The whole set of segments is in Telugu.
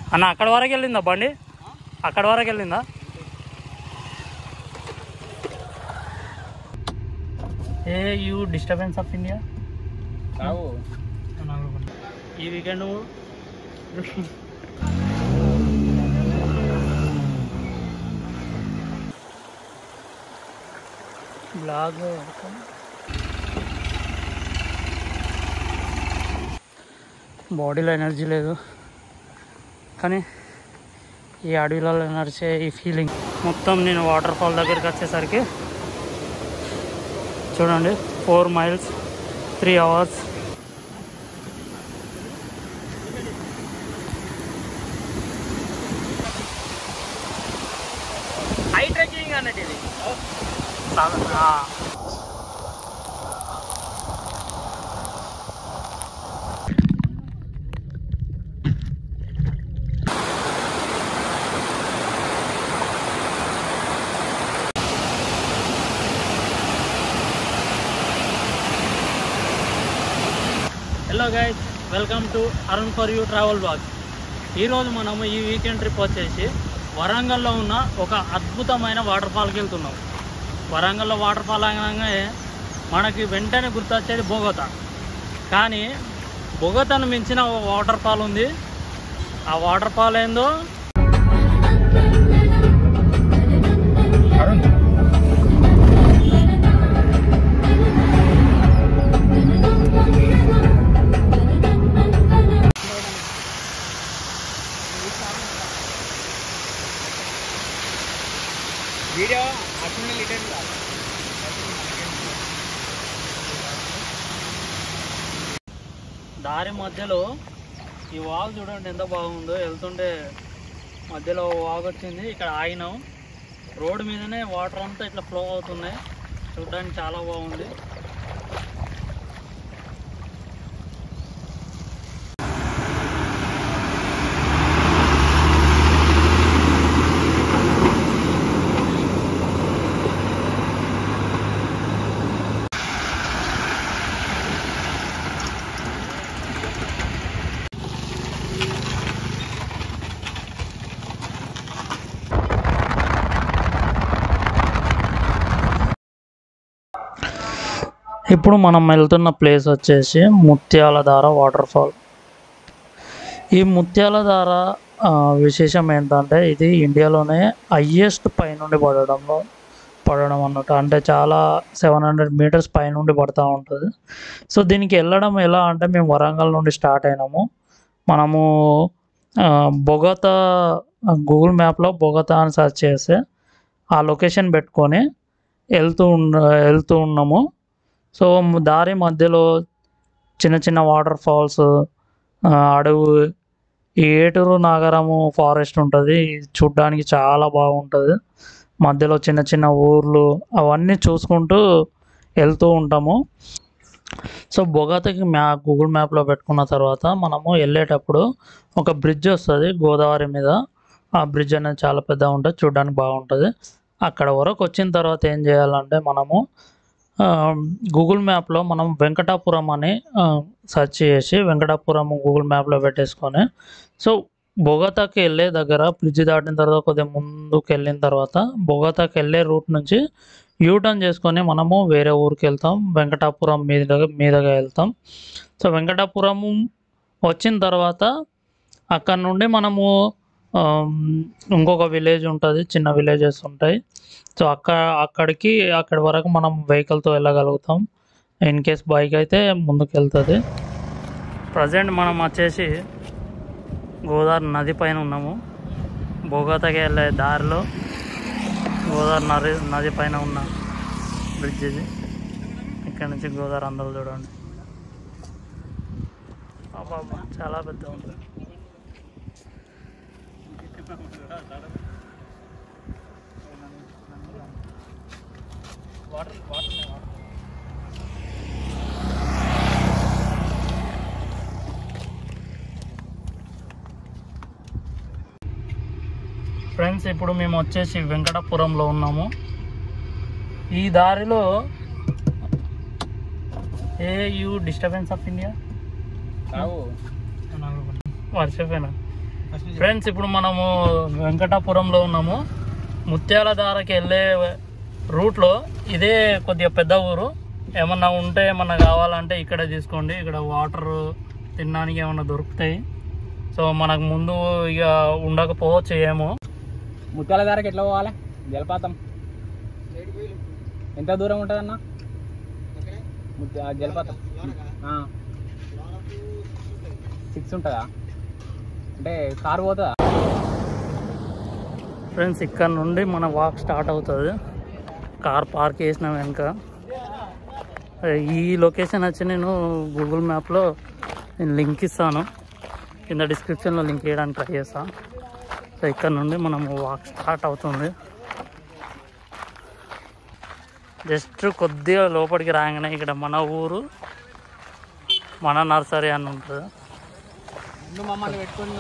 అన్న అక్కడ వరకు వెళ్ళిందా బండి అక్కడ వరకు వెళ్ళిందా a you disturbance of India కావు ఈ వీకెండ్ బ్లాగ్ బాడీలో ఎనర్జీ లేదు కానీ ఈ అడవిలలో నడిచే ఈ ఫీలింగ్ మొత్తం నేను వాటర్ ఫాల్ దగ్గరికి వచ్చేసరికి చూడండి four miles three hours high trekking అన్నట్టు ఇది hello guys welcome to Arun for you travel blog ఈరోజు మనము ఈ వీకెండ్ ట్రిప్ వచ్చేసి వరంగల్లో ఉన్న ఒక అద్భుతమైన వాటర్ ఫాల్కి వెళ్తున్నాం వరంగల్లో వాటర్ ఫాల్ అనగానే మనకి వెంటనే గుర్తొచ్చేది బొగత కానీ బొగతను మించిన ఒక వాటర్ ఫాల్ ఉంది ఆ వాటర్ ఫాల్ ఏందో అరుణ్ వీడియో అట్లనే లిటర్ దారి మధ్యలో ఈ వాగు చూడండి ఎంత బాగుందో వెళ్తుంటే మధ్యలో వాగు వచ్చింది ఇక్కడ ఆగినాం రోడ్డు మీదనే వాటర్ అంతా ఇట్లా ఫ్లో అవుతున్నాయి చూడడానికి చాలా బాగుంది ఇప్పుడు మనం వెళ్తున్న ప్లేస్ వచ్చేసి ముత్యాలధార వాటర్ ఫాల్ ఈ ముత్యాలధార ఆ, విశేషం ఏంటంటే ఇది ఇండియాలోనే హయ్యెస్ట్ పైనుండి పడడంలో పడడం అన్నట్టు అంటే చాలా సెవెన్ హండ్రెడ్ మీటర్స్ పైనుండి పడుతూ ఉంటుంది సో దీనికి వెళ్ళడం ఎలా అంటే మేము వరంగల్ నుండి స్టార్ట్ అయినాము మనము ఆ, బొగతా గూగుల్ మ్యాప్లో బొగతా అని సెర్చ్ చేస్తే ఆ లొకేషన్ పెట్టుకొని వెళ్తూ ఉన్న వెళ్తూ ఉన్నాము సో మ్- దారి మధ్యలో చిన్న చిన్న వాటర్ ఫాల్స్ ఆ, అడవు ఈ ఏటూరు నాగరము ఫారెస్ట్ ఉంటుంది చూడ్డానికి చాలా బాగుంటుంది మధ్యలో చిన్న చిన్న ఊర్లు అవన్నీ చూసుకుంటూ వెళ్తూ ఉంటాము సో బొగతకి మ్యా గూగుల్ మ్యాప్లో పెట్టుకున్న తర్వాత మనము వెళ్ళేటప్పుడు ఒక బ్రిడ్జ్ వస్తుంది గోదావరి మీద ఆ బ్రిడ్జ్ అనేది చాలా పెద్దగా ఉంటుంది చూడడానికి బాగుంటుంది అక్కడ వరకు వచ్చిన తర్వాత ఏం చేయాలంటే మనము ఆ, గూగుల్ మ్యాప్లో మనం వెంకటాపురం అని ఆ, సెర్చ్ చేసి వెంకటాపురం గూగుల్ మ్యాప్లో పెట్టేసుకొని సో బొగతాకి వెళ్ళే దగ్గర బ్రిడ్జ్ దాటిన తర్వాత కొద్దిగా ముందుకు వెళ్ళిన తర్వాత బొగతాకి వెళ్ళే రూట్ నుంచి యూటర్న్ చేసుకొని మనము వేరే ఊరికి వెళ్తాం వెంకటాపురం మీదుగా మీదుగా వెళ్తాం సో వెంకటాపురం వచ్చిన తర్వాత అక్కడ నుండి మనము ఆమ్, ఇంకొక విలేజ్ ఉంటుంది చిన్న విలేజెస్ ఉంటాయి సో అక్క అక్కడికి అక్కడి వరకు మనం వెహికల్తో వెళ్ళగలుగుతాం ఇన్ కేస్ బైక్ అయితే ముందుకు వెళ్తుంది ప్రజెంట్ మనం వచ్చేసి గోదావరి నది పైన ఉన్నాము బొగతకి వెళ్ళే దారిలో గోదావరి నది నది పైన ఉన్న బ్రిడ్జ్ ఇది ఇక్కడ నుంచి గోదావరి అందరూ చూడండి అబ్బా చాలా పెద్ద ఉంది వాటర్ వాటర్ వాటర్ ఫ్రెండ్స్ ఇప్పుడు మేము వచ్చేసి వెంకటపురంలో ఉన్నాము ఈ దారిలో a you disturbance of India కావు మర్చిపోయినా ఫ్రెండ్స్ ఇప్పుడు మనము వెంకటాపురంలో ఉన్నాము ముత్యాల దారకి వెళ్ళే రూట్లో ఇదే కొద్దిగా పెద్ద ఊరు ఏమన్నా ఉంటే ఏమన్నా కావాలంటే ఇక్కడే తీసుకోండి ఇక్కడ వాటర్ తినడానికి ఏమన్నా దొరుకుతాయి సో మనకు ముందు ఇక ఉండకపోవచ్చు ఏమో ముత్యాల ధారకి ఎట్లా పోవాలి జలపాతం ఎంత దూరం ఉంటుంది అన్న ముత్య ఆ జలపాతం సిక్స్ ఉంటుందా అంటే కారు పోతుందా ఫ్రెండ్స్ ఇక్కడ నుండి మన వాక్ స్టార్ట్ అవుతుంది కార్ పార్క్ చేసిన వెనుక ఈ లొకేషన్ వచ్చి నేను గూగుల్ మ్యాప్లో నేను లింక్ ఇస్తాను కింద డిస్క్రిప్షన్లో లింక్ చేయడానికి ట్రై చేస్తాను సో ఇక్కడ నుండి మనం వాక్ స్టార్ట్ అవుతుంది జస్ట్ కొద్దిగా లోపలికి రాగానే ఇక్కడ మన ఊరు మన నర్సరీ అని ఉంటుంది ముందు మమ్మల్ని పెట్టుకొని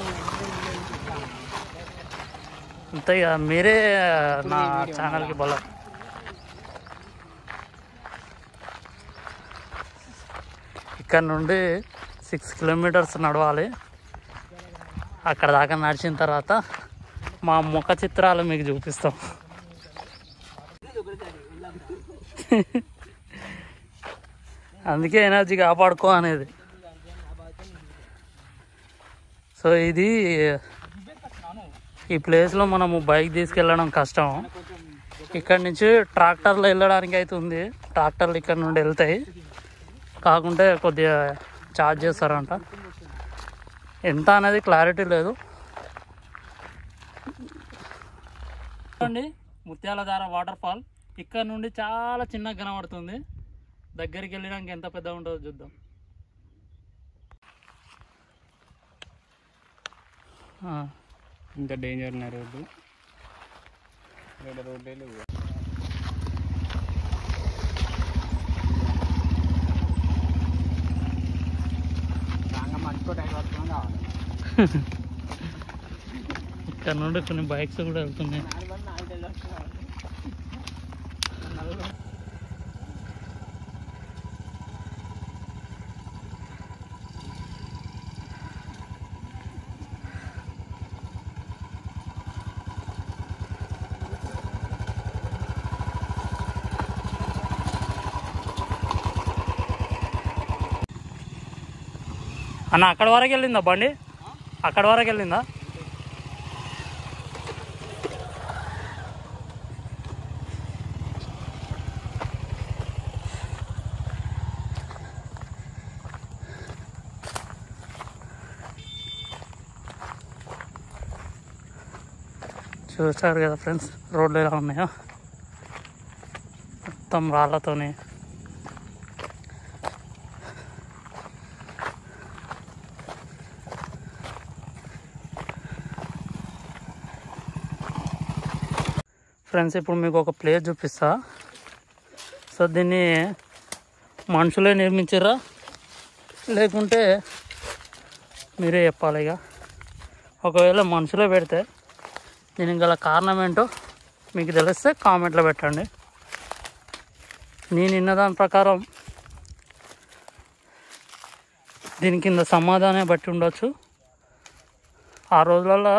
అంతే ఇక మీరే నా ఛానల్కి బలం ఇక్కడ నుండి సిక్స్ కిలోమీటర్స్ నడవాలి అక్కడ దాకా నడిచిన తర్వాత మా ముఖ చిత్రాలు మీకు చూపిస్తాం అందుకే ఎనర్జీ కాపాడుకో అనేది సో ఇది ఈ ప్లేస్లో మనము బైక్ తీసుకెళ్ళడం కష్టం ఇక్కడ నుంచి ట్రాక్టర్లో వెళ్ళడానికి అయితే ఉంది ట్రాక్టర్లు ఇక్కడ నుండి వెళ్తాయి కాకుంటే కొద్దిగా ఛార్జ్ చేస్తారంట ఎంత అనేది క్లారిటీ లేదు చూడండి ముత్యాల దార వాటర్ ఫాల్ ఇక్కడ నుండి చాలా చిన్నగా కనబడుతుంది దగ్గరికి వెళ్ళడానికి ఎంత పెద్ద ఉంటుందో చూద్దాం ఆ. ఇంత డేంజర్ ఉన్న రోడ్డు రోడ్డు లేవు మంచికో టైం పట్టుకొని కావాలి ఇక్కడ నుండి కొన్ని బైక్స్ కూడా వెళ్తున్నాయి అన్న అక్కడ వరకు వెళ్ళిందా బండి అక్కడ వరకు వెళ్ళిందా చూస్తారు కదా ఫ్రెండ్స్ రోడ్లు ఎలా ఉన్నాయో మొత్తం రాళ్ళతోని ఫ్రెండ్స్ ఇప్పుడు మీకు ఒక ప్లేస్ చూపిస్తా సో దీన్ని మనుషులే నిర్మించారా లేకుంటే మీరే చెప్పాలి ఇక ఒకవేళ మనుషులే పెడితే దీనికి గల కారణం ఏంటో మీకు తెలిస్తే కామెంట్లో పెట్టండి నేను విన్న దాని ప్రకారం దీని కింద సమాధానం బట్టి ఉండొచ్చు ఆ రోజులలో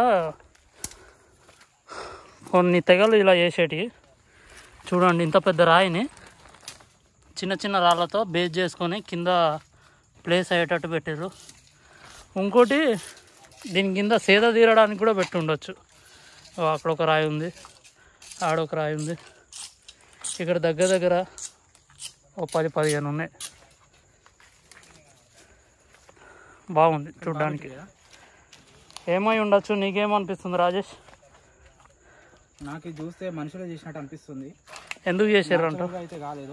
కొన్ని తెగలు ఇలా చేసేటివి చూడండి ఇంత పెద్ద రాయిని చిన్న చిన్న రాళ్ళతో బేస్ చేసుకొని కింద ప్లేస్ అయ్యేటట్టు పెట్టారు ఇంకోటి దీని కింద సేద తీరడానికి కూడా పెట్టి ఉండొచ్చు ఓ అక్కడ ఒక రాయి ఉంది ఆడ ఒక రాయి ఉంది ఇక్కడ దగ్గర దగ్గర ఓ పది పదిహేను ఉన్నాయి బాగుంది చూడ్డానికి ఏమై ఉండొచ్చు నీకేమనిపిస్తుంది రాజేష్ నాకు ఇది చూస్తే మనుషులే చేసినట్టు అనిపిస్తుంది ఎందుకు చేసారంట Natural గా అయితే కాలేదు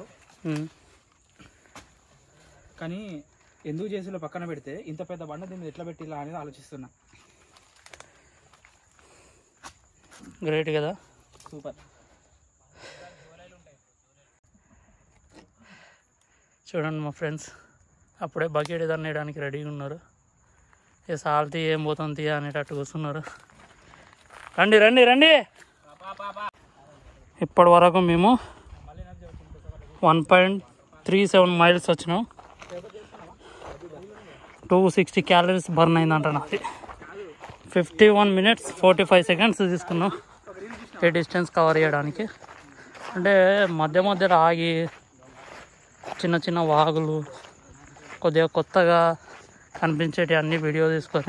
కానీ ఎందుకు చేసిలో పక్కన పెడితే ఇంత పెద్ద బండ దీన్ని మీద ఎట్లా పెట్టిలా అనేది ఆలోచిస్తున్నా గ్రేట్ కదా సూపర్ చూడండి మా ఫ్రెండ్స్ అప్పుడే బకెట్ ఏదన్నా వేయడానికి రెడీగా ఉన్నారు ఏ సాల్తీ ఏం పోతుంది తీయ అనేటట్టు కూర్చున్నారు రండి రండి రండి ఇప్పటి వరకు మేము one point three seven miles వచ్చినాం టూ సిక్స్టీ క్యాలరీస్ బర్న్ అయిందంట నాది fifty one minutes forty five seconds తీసుకున్నాం ఈ డిస్టెన్స్ కవర్ చేయడానికి అంటే మధ్య మధ్యలో ఆగి చిన్న చిన్న వాగులు కొద్దిగా కొత్తగా కనిపించేటి అన్ని వీడియో తీసుకొని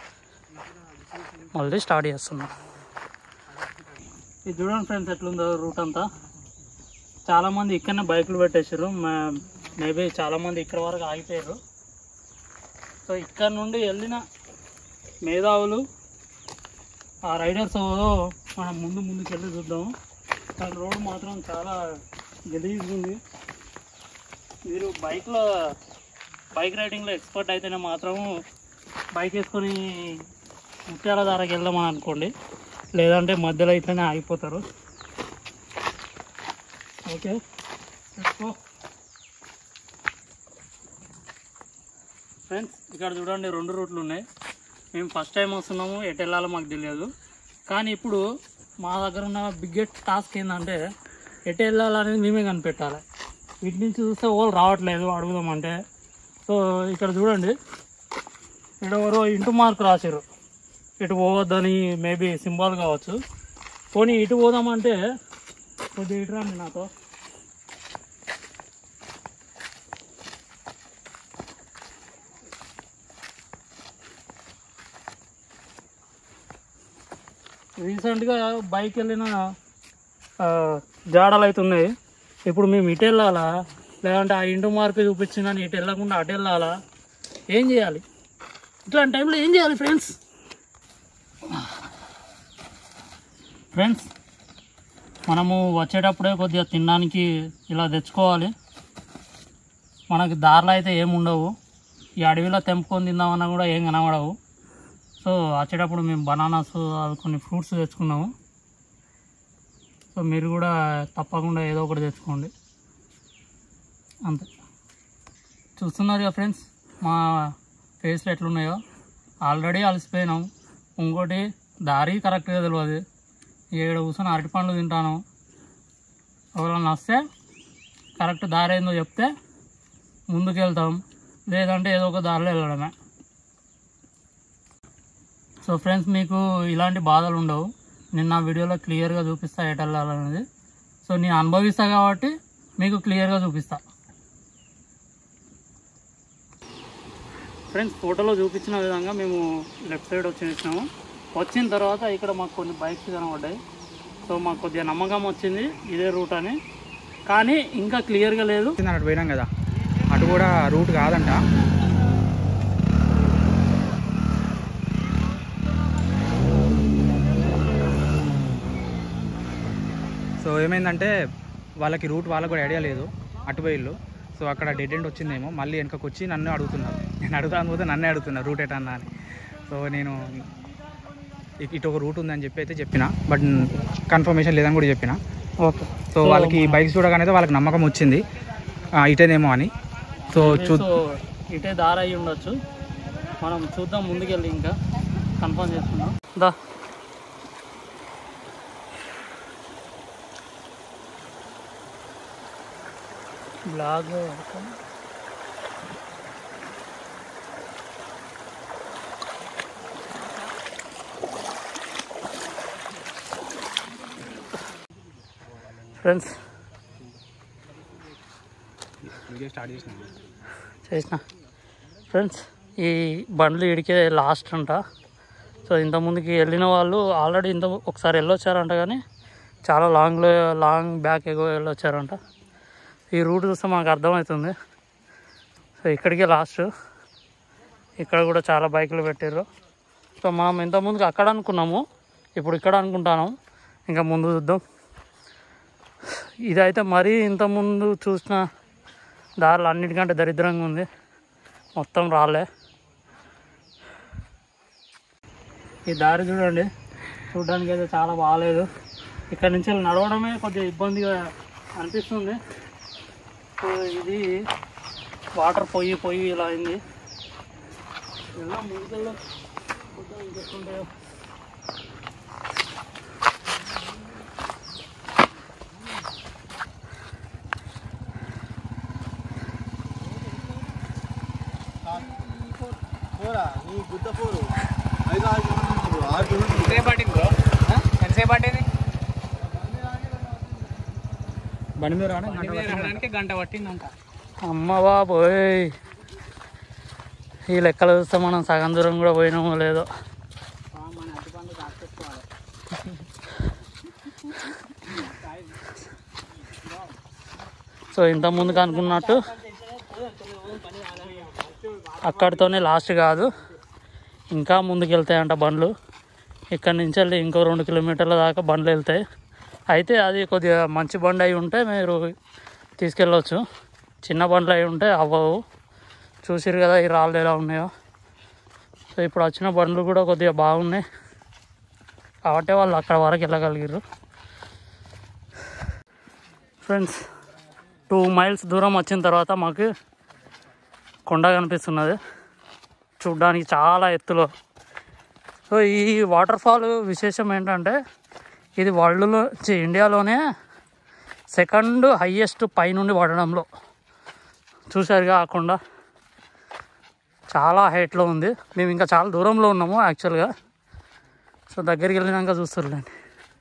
మళ్ళీ స్టార్ట్ చేస్తున్నాం ఇది చూడండి ఫ్రెండ్స్ ఎట్లుందో రూట్ అంతా చాలామంది ఇక్కడనే బైకులు పెట్టేసారు మేబీ చాలామంది ఇక్కడ వరకు ఆగిపోయారు సో ఇక్కడ నుండి వెళ్ళిన మేధావులు ఆ రైడర్స్ మనం ముందు ముందుకు వెళ్ళి చూద్దాము కానీ రోడ్ మాత్రం చాలా గలీజ్గా ఉంది మీరు బైక్లో బైక్ రైడింగ్లో ఎక్స్పర్ట్ అయితేనే మాత్రం బైక్ వేసుకొని ముత్యాల దారాకి వెళ్దామని అనుకోండి లేదంటే మధ్యలో ఇట్లనే ఆగిపోతారు ఓకే ఫ్రెండ్స్ ఇక్కడ చూడండి రెండు రూట్లు ఉన్నాయి మేము ఫస్ట్ టైం వస్తున్నాము ఎటు వెళ్ళాలో మాకు తెలియదు కానీ ఇప్పుడు మా దగ్గర ఉన్న బిగ్గెస్ట్ టాస్క్ ఏంటంటే ఎటు వెళ్ళాలనేది మేమే కనిపెట్టాలి వీటి నుంచి చూస్తే వాళ్ళు రావట్లేదు అడుగుదామంటే సో ఇక్కడ చూడండి ఇక్కడ ఎవరో ఇంటూ మార్క్ రాశారు ఇటు పోవద్దని మేబీ సింబాల్ కావచ్చు పోనీ ఇటు పోదామంటే కొద్దిగా ఇటు రండి నాతో రీసెంట్గా బైక్ వెళ్ళిన ఆ, జాడలు అయితే ఉన్నాయి ఇప్పుడు మేము ఇటు వెళ్ళాలా లేదంటే ఆ ఇంటూ మార్క్ చూపించిందని ఇటు వెళ్ళకుండా అటు వెళ్ళాలా ఏం చేయాలి ఇట్లాంటి టైంలో ఏం చేయాలి ఫ్రెండ్స్ ఫ్రెండ్స్ మనము వచ్చేటప్పుడే కొద్దిగా తినడానికి ఇలా తెచ్చుకోవాలి మనకి దారిలో అయితే ఏమి ఉండవు ఈ అడవిలో తెంపుకొని తిందామన్నా కూడా ఏం కనబడవు సో వచ్చేటప్పుడు మేము బనానాస్ అవి కొన్ని ఫ్రూట్స్ తెచ్చుకున్నాము సో మీరు కూడా తప్పకుండా ఏదో ఒకటి తెచ్చుకోండి అంతే చూస్తున్నారు కదా ఫ్రెండ్స్ మా ఫేస్లు ఎట్లున్నాయో ఆల్రెడీ అలసిపోయినాం ఇంకోటి దారి కరెక్ట్గా తెలియదు ఏడ కూర్చొని అరటి పండ్లు తింటాను ఎవరైనా వస్తే కరెక్ట్ దారి ఏందో చెప్తే ముందుకు వెళ్తాం లేదంటే ఏదో ఒక దారిలో వెళ్ళడమే సో ఫ్రెండ్స్ మీకు ఇలాంటి బాధలు ఉండవు నేను నా వీడియోలో క్లియర్గా చూపిస్తా ఎటు వెళ్ళాలనేది సో నేను అనుభవిస్తా కాబట్టి మీకు క్లియర్గా చూపిస్తా ఫ్రెండ్స్ ఫోటోలో చూపించిన విధంగా మేము లెఫ్ట్ సైడ్ వచ్చేసినాము వచ్చిన తర్వాత ఇక్కడ మాకు కొన్ని బైక్స్ కనబడ్డాయి సో మాకు కొద్దిగా నమ్మకం వచ్చింది ఇదే రూట్ అని కానీ ఇంకా క్లియర్గా లేదు అటు పోయినాం కదా అటు కూడా రూట్ కాదంట సో ఏమైందంటే వాళ్ళకి రూట్ వాళ్ళకి కూడా ఐడియా లేదు అటు పోయిళ్ళు సో అక్కడ డెడ్ ఎండ్ వచ్చిందేమో మళ్ళీ వెనకకు వచ్చి నన్ను అడుగుతున్నారు నేను అడుగుతాను పోతే నన్నే అడుగుతున్నారు రూట్ ఎటన్నా అని సో నేను ఇ- ఇటు ఒక రూట్ ఉందని చెప్పి అయితే చెప్పిన బట్ కన్ఫర్మేషన్ లేదని కూడా చెప్పిన ఓకే సో వాళ్ళకి బైక్స్ చూడగానే వాళ్ళకి నమ్మకం వచ్చింది ఆ, ఇటేనేమో అని సో చూ సో ఇటే దారి అయి ఉండొచ్చు మనం చూద్దాం ముందుకెళ్ళి ఇంకా కన్ఫర్మ్ చేసుకుందాం దా బ్లాగ్ ఫ్రెండ్స్ స్టార్ట్ చేసిన చేసిన ఫ్రెండ్స్ ఈ బండ్లు ఇడికే లాస్ట్ అంట సో ఇంతకుముందుకి వెళ్ళిన వాళ్ళు ఆల్రెడీ ఇంత ఒకసారి వెళ్ళొచ్చారంట కానీ చాలా లాంగ్లో లాంగ్ బ్యాక్ ఎగో వెళ్ళొచ్చారంట ఈ రూట్ చూస్తే మాకు అర్థమవుతుంది సో ఇక్కడికే లాస్ట్ ఇక్కడ కూడా చాలా బైకులు పెట్టారు సో మనం ఇంతకుముందుకు అక్కడ అనుకున్నాము ఇప్పుడు ఇక్కడ అనుకుంటాను ఇంకా ముందు చూద్దాం ఇదైతే మరీ ఇంతకుముందు చూసిన దారిలో అన్నిటికంటే దరిద్రంగా ఉంది మొత్తం రాలే ఈ దారి చూడండి చూడడానికి అయితే చాలా బాగాలేదు ఇక్కడ నుంచి వెళ్ళి నడవడమే కొద్దిగా ఇబ్బందిగా అనిపిస్తుంది సో ఇది వాటర్ పొయ్యి పొయ్యి ఇలా అయింది వెళ్దాం ముందుకెళ్దాం చూద్దాం ఇంకెట్లుంటాయో ఎంతసేపు పట్టింది బ్రో ఎంతసేపు పట్టింది బండి మీద రావడం బండి మీద రావడానికి గంట పట్టిందంట అమ్మ బాబోయ్ ఈ లెక్కలు చూస్తే మనం సగం దూరం కూడా పోయినామో లేదో మన అట్టి పండు దాచుకోవాలి సో ఇంత ముందుకు అనుకున్నట్టు అక్కడితోనే లాస్ట్ కాదు ఇంకా ముందుకు వెళ్తాయంట బండ్లు ఇక్కడ నుంచి వెళ్ళి ఇంకో రెండు కిలోమీటర్ల దాకా బండ్లు వెళ్తాయి అయితే అది కొద్దిగా మంచి బండి అయి ఉంటే మీరు తీసుకెళ్ళవచ్చు చిన్న బండ్లు అయి ఉంటే అవ్వవు చూసిరు కదా ఈ రాళ్ళు ఎలా ఉన్నాయో సో ఇప్పుడు వచ్చిన బండ్లు కూడా కొద్దిగా బాగున్నాయి కాబట్టి వాళ్ళు అక్కడ వరకు వెళ్ళగలిగారు ఫ్రెండ్స్ టూ మైల్స్ దూరం వచ్చిన తర్వాత మాకు కొండ కనిపిస్తున్నది చూడ్డానికి చాలా ఎత్తులో సో ఈ వాటర్ ఫాల్ విశేషం ఏంటంటే ఇది వరల్డ్లో ఛీ, ఇండియాలోనే సెకండ్ హయ్యెస్ట్ పైనుండి పడడంలో చూసారుగా ఆ కొండ చాలా హైట్లో ఉంది మేము ఇంకా చాలా దూరంలో ఉన్నాము యాక్చువల్గా సో దగ్గరికి వెళ్ళినాక చూస్తారులేండి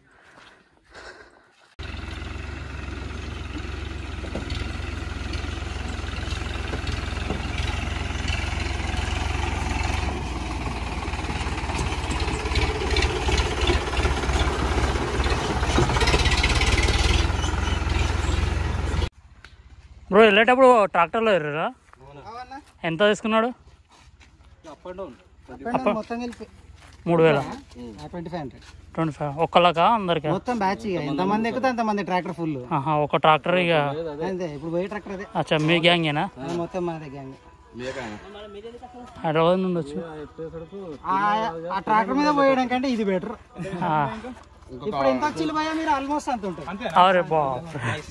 బ్రో వెళ్ళేటప్పుడు ట్రాక్టర్లో ఎర్రరా ఎంత తీసుకున్నాడు అప్ అండ్ డౌన్ అప్ప- మొత్తం కలిపి మూడు వేల twenty five hundred twenty five ఒక్కళ్ళకా అందరికా మొత్తం బ్యాచ్ ఇక ఎంతమంది ఎక్కుతే అంతమంది ట్రాక్టర్ ఫుల్ ఆహా, ఒక ట్రాక్టర్ ఇక అంతే ఇప్పుడు పోయే ట్రాక్టర్ అదే అచ్చా మీ గ్యాంగేనా అది మొత్తం మన దగ్గర హైదరాబాద్ నుండి వచ్చి ఆ ట్రాక్టర్ మీద పోయడం కంటే ఇది బెటర్ ఆ, ఇప్పుడు ఎంత వచ్చిల్లు పోయా మీరు ఆల్మోస్ట్ అంత ఉంటుంది అరే బాబు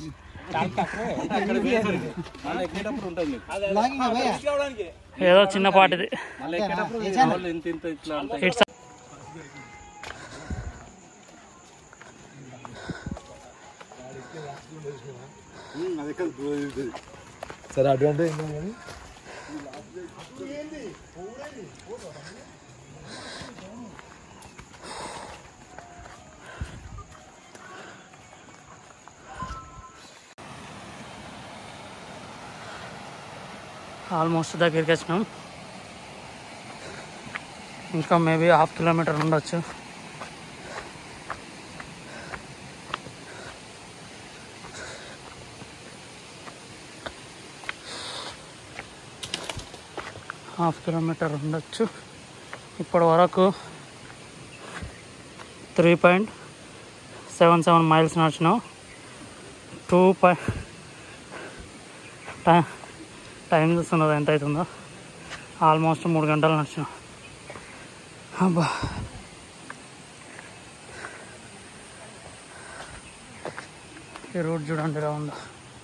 మళ్ళీ ఎక్కేటప్పుడు ఉంటుంది మీకు ఇలాగ ఇంకా పోయా. ఏదో చిన్నపాటిది మళ్ళీ ఎక్కేటప్పుడు ఏ ఛానల్? వాళ్ళు ఇంత ఇంత ఇట్లా ఉంటాయి ఇట్స్ సరే అటువంటి ఏంటో కానీ ఆల్మోస్ట్ దగ్గరికి వచ్చినాం ఇంకా మేబీ హాఫ్ కిలోమీటర్ ఉండొచ్చు హాఫ్ కిలోమీటర్ ఉండొచ్చు ఇప్పటి వరకు three point seven seven miles నడిచినాం టూ పాయింట్ టైం టైం చూస్తున్నది ఎంత అవుతుందో ఆల్మోస్ట్ మూడు గంటలు నడిచినాం అబ్బా ఈ రోడ్ చూడండి ఎలా ఉందో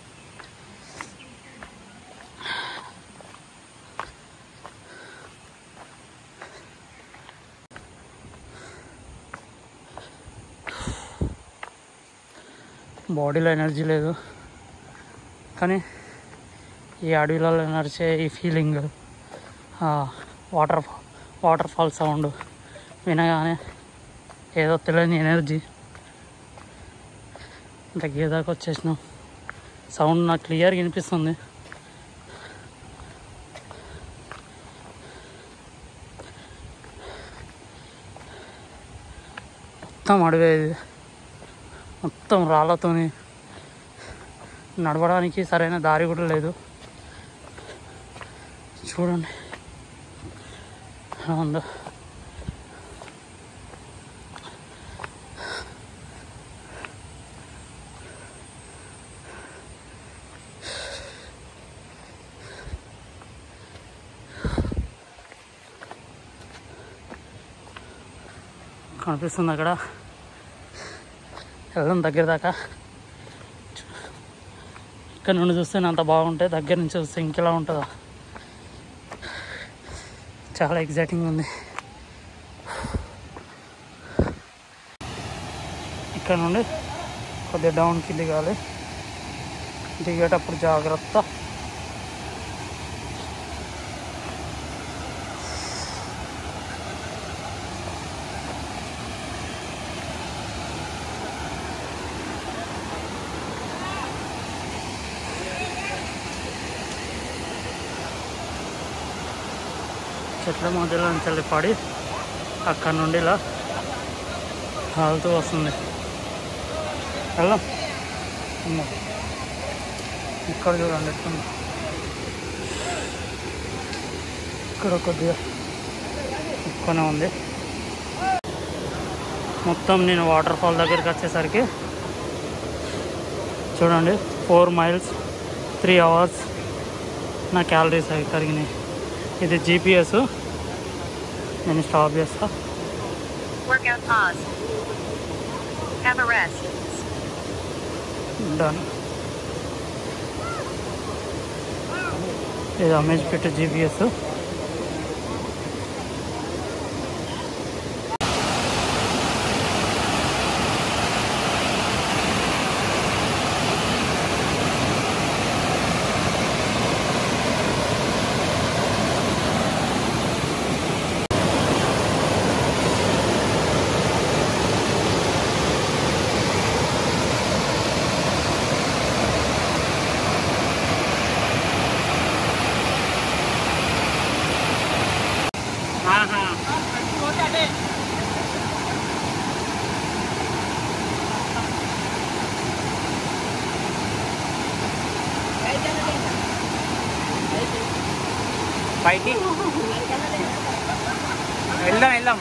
బాడీలో ఎనర్జీ లేదు కానీ ఈ అడవిలలో నడిచే ఈ feeling water water fall sound వినగానే ఏదో తెలియని ఎనర్జీ దగ్గర దాకా వచ్చేసినాం సౌండ్ నాకు క్లియర్గా వినిపిస్తుంది మొత్తం అడవే ఇది మొత్తం రాళ్ళతోని నడవడానికి సరైన దారి కూడా లేదు చూడండి ఎలా ఉందో కనిపిస్తుంది అక్కడ వెళ్దాం దగ్గర దాకా ఇక్కడ నుండి చూస్తే అంత బాగుంటే దగ్గర నుంచి చూస్తే ఇంకెలా ఉంటుందా చాలా ఎగ్జైటింగ్ ఉంది ఇక్కడ నుండి కొద్దిగా డౌన్కి దిగాలి దిగేటప్పుడు జాగ్రత్త చెట్ల మధ్యలో నుంచి పడి అక్కడ నుండి ఇలా కాలుతూ వస్తుంది వెళ్దాం అమ్మో. ఇక్కడ చూడండి ఎట్లుంది ఇక్కడ కొద్దిగా ఎక్కువనే ఉంది మొత్తం నేను వాటర్ ఫాల్ దగ్గరికి వచ్చేసరికి చూడండి ఫోర్ మైల్స్ త్రీ అవర్స్ నా క్యాలరీస్ అవి కరిగినాయి ఇది జీపీఎస్ నేను స్టాప్ చేస్తా Workout pause. Have a rest. Done ఇది అమేజ్ పెట్టి జీపీఎస్ పైకి వెళ్దాం వెళ్దాం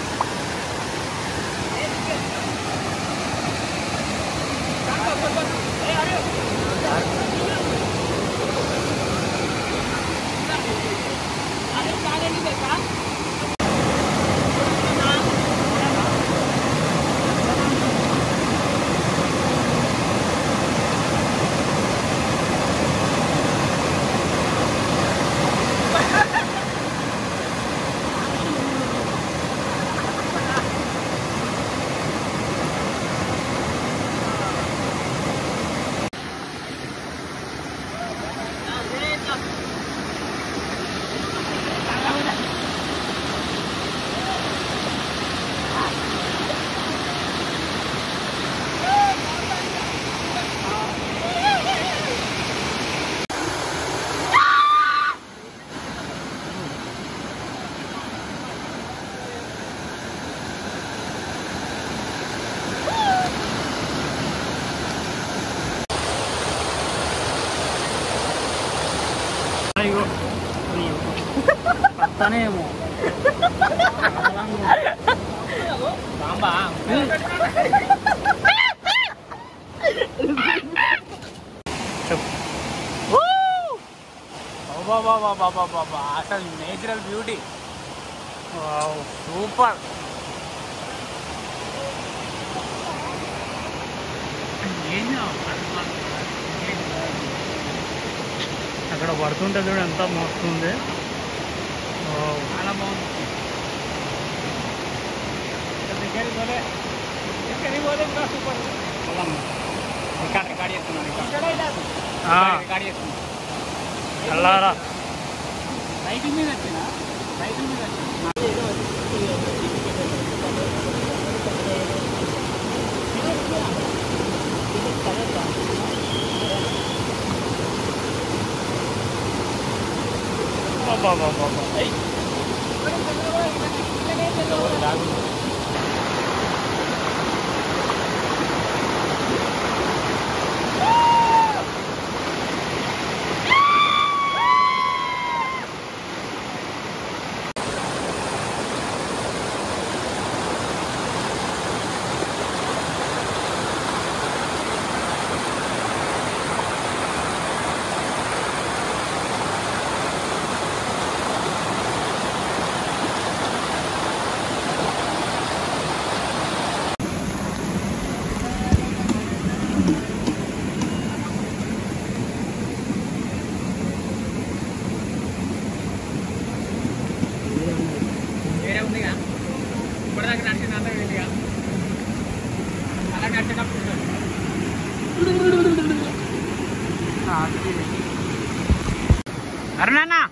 అయ్యో పడతానేమో చెప్పు అసలు నేచురల్ బ్యూటీ వావ్. సూపర్ అక్కడ పడుతుంటే చూడు ఎంత మోస్తుంది వావ్. చాలా బాగుంది దగ్గరికి పోలే దగ్గరికి పోలే ఇంకా సూపర్ రికార్డ్ రికార్డ్ చేస్తున్నాను రికార్డ్ ఆ, రికార్డ్ చేస్తున్నాను వెళ్ళారా సైకిల్ మీద వచ్చిన సైకిల్ మీద వచ్చిన బాబా బాబా వేరే ఉందిగా ఇప్పటిదాకా నడిచింది అంతా వెళ్ళిగా అలా నడిచేటప్పుడు ఉంటుంది. అరుణాన్న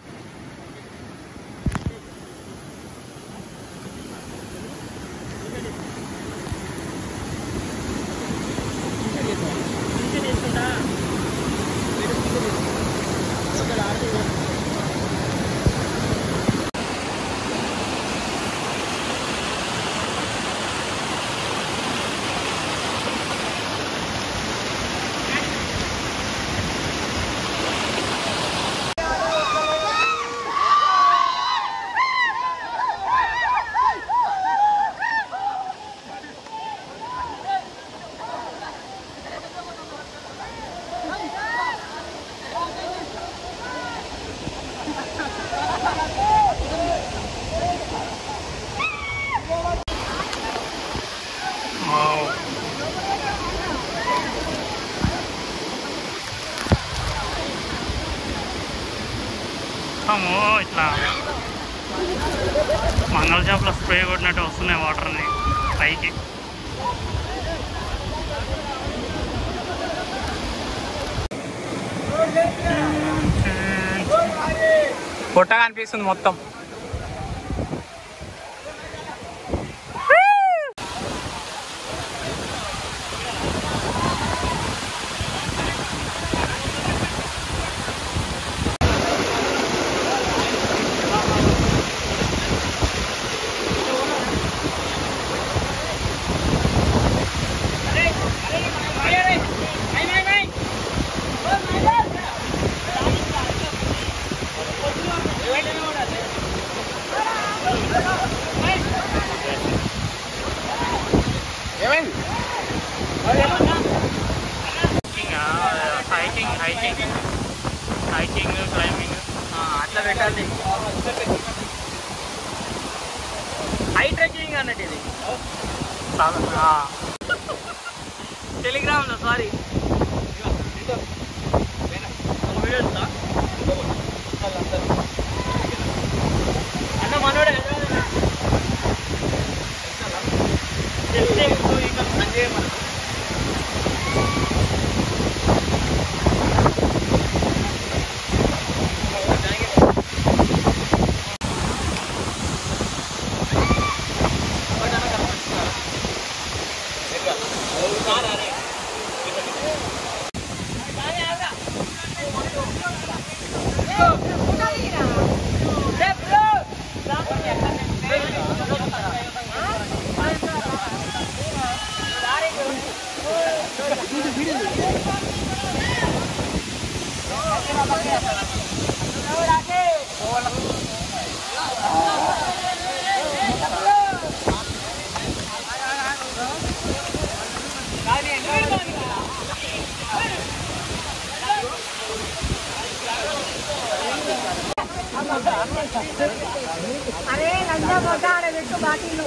మొత్తము ఇట్లా మంగళ చేపల స్ప్రే కొట్టినట్టు వస్తున్నాయి వాటర్ని పైకి పొట్టగా అనిపిస్తుంది మొత్తం హైకింగ్ హైకింగ్ హైకింగ్ క్లైంబింగ్ అట్లా పెట్టాలి హై ట్రెక్కింగ్ అన్నట్టు ఇది టెలిగ్రామ్లో సారీ అన్న మనోడే అరే నందా మొట్ట ఆడ పెట్టు బాటిల్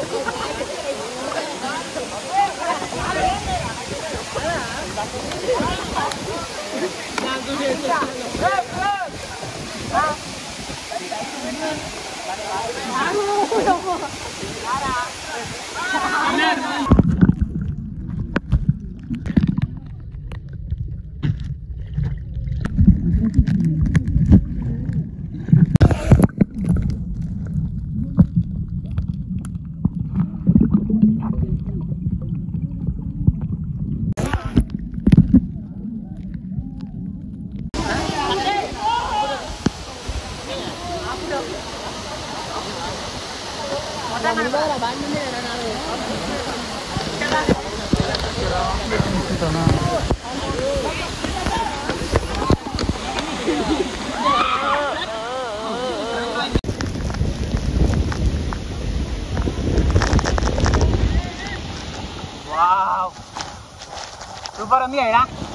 సూపర్ ఉంది కదా